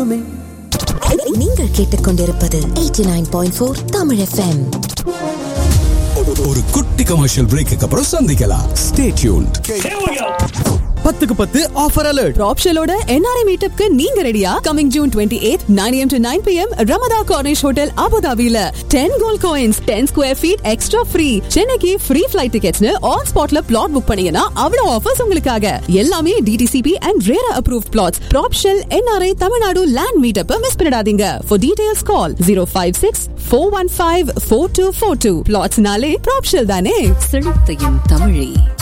தங்கமே நீங்கள் கேட்டுக்கொண்டிருப்பது 89.4 தமிழ் எஃப்எம் ஒரு குட்டி கமர்ஷியல் பிரேக்கு அப்புறம் சந்திக்கலாம் ஸ்டே டியூன்ட் பத்துக்கு பத்து ஆஃபர் அலர்ட் ப்ராப்ஷலோட என்ஆர்ஐ மீட்டப்க்கு நீங்க ரெடியா coming June twenty eight nine M to nine P M Ramada Corniche hotel அபுதாபில ten gold coins ten square feet extra free சென்னைக்கு ஃப்ரீ ஃபிளைட் டிக்கெட்ஸ்னு ஆன் ஸ்பாட்ல பிளாட் புக் பண்ணீங்கன்னா அவ்வளவு ஆஃபர்ஸ் உங்களுக்காக எல்லாமே DTCP and RERA approve plots ப்ராப்ஷல் NRI Tamil Nadu land meetup miss பண்ணிடாதீங்க for details call zero five six four one five four two four two பிளாட்ஸ்னாலே ப்ராப்ஷல் தானே செழித்தையும் தமிழே